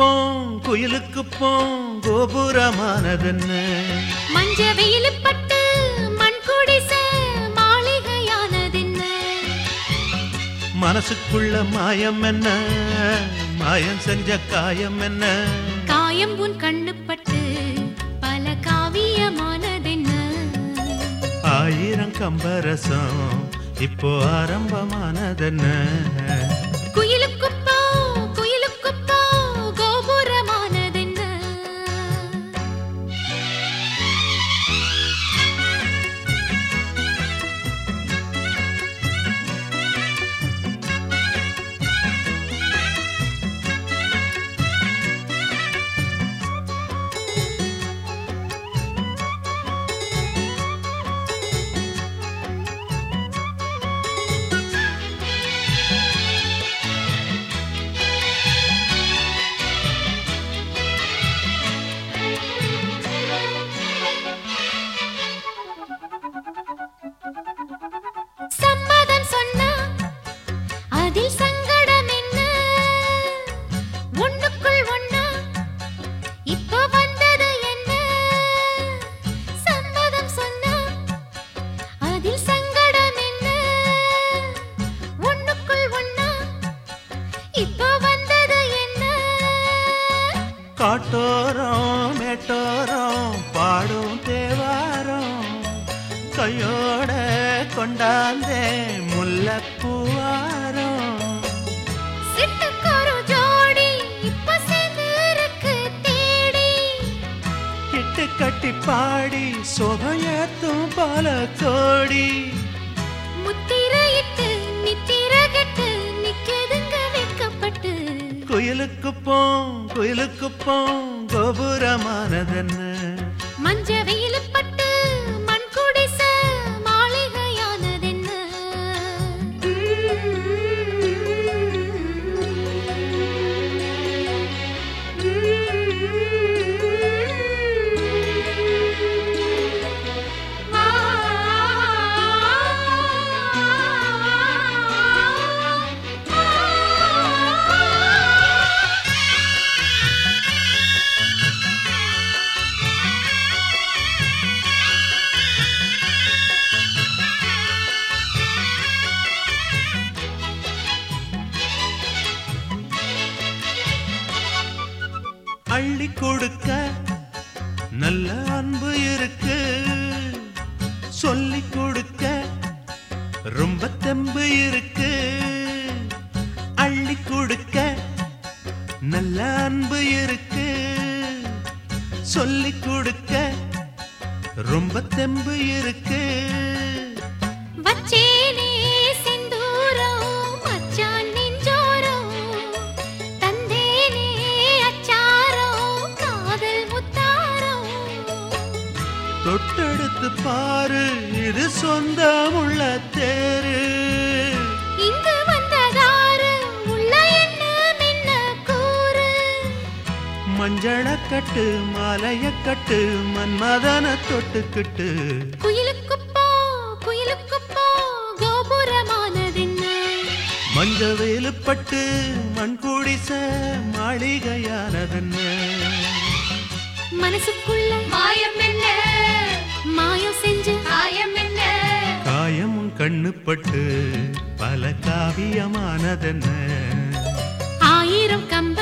போம் குயிலுக்கு போம் கோபுரமானதென்ன மஞ்ச வெயில் பட்டு மண் குடிச மாளிகையானதென்ன மனசுக்குள்ள மாயம் என்ன மாயம் செஞ்ச காயம் என்ன காயம் உன் கண்ணு பட்டு பல காவியமானதென்ன ஆயிரம் கம்பரசம் இப்போ ஆரம்பமானதென்ன குயிலுக்கு போ குயிலுக்கு போ கோபுரமானதென்ன சம்மதம் சொன்னா அதில் சங்கடம் என்ன ஒண்ணுக்குள் ஒண்ணா இப்போ வந்தது என்ன சம்மதம் சொன்னா அதில் சங்கடம் என்ன ஒண்ணுக்குள் ஒண்ணா இப்போ வந்தது என்ன காட்டோரம் மேட்டோரம் பாடும் தேவாரம் கையோட கொண்டாந்தே முல்லப்பூவாரம் சிட்டுக்கொரு ஜோடி இப்ப சேர்ந்திருக்கு தேடி இட்டு கட்டி பாடி சொகையத்தும் பல கோடி முத்திரையிட்டு நித்திர கெட்டு நிக்கதுங்க வெட்கப்பட்டு குயிலுக்கு போம் குயிலுக்கு போம் கோபுரமானதென்ன மஞ்ச வெயில் பட்டு மண் குடிச மாளிகையானதென்ன அள்ளி கொடுக்க நல்ல அன்பு இருக்கு சொல்லி கொடுக்க ரொம்ப தெம்பு இருக்கு அள்ளி கொடுக்க நல்ல அன்பு இருக்கு சொல்லி கொடுக்க ரொம்ப தெம்பு இருக்கு வச்சேனே செந்தூரம் மச்சான் நெஞ்சோரம் தந்தேனே அச்சாரம் காதல் முத்தாரம் தொட்டெடுத்து பாரு இது சொந்தமுள்ள தேரு இங்கு வந்ததாரு உள்ள என்ன மின்ன கூறு மஞ்சள கட்டு மாலைய கட்டு மன்மதன தொட்டுக்கிட்டு குயிலுக்கு போ குயிலுக்கு போ கோபுரமானதென்ன மஞ்ச வேலுப்பட்டு மண் குடிச மாளிகையானதென்ன மனசுக்குள்ள மாயம் என்ன மாயம் செஞ்சு காயம் என்ன காயம் உன் கண்ணுப்பட்டு பல காவியமானதென்ன ஆயிரம் கம்பி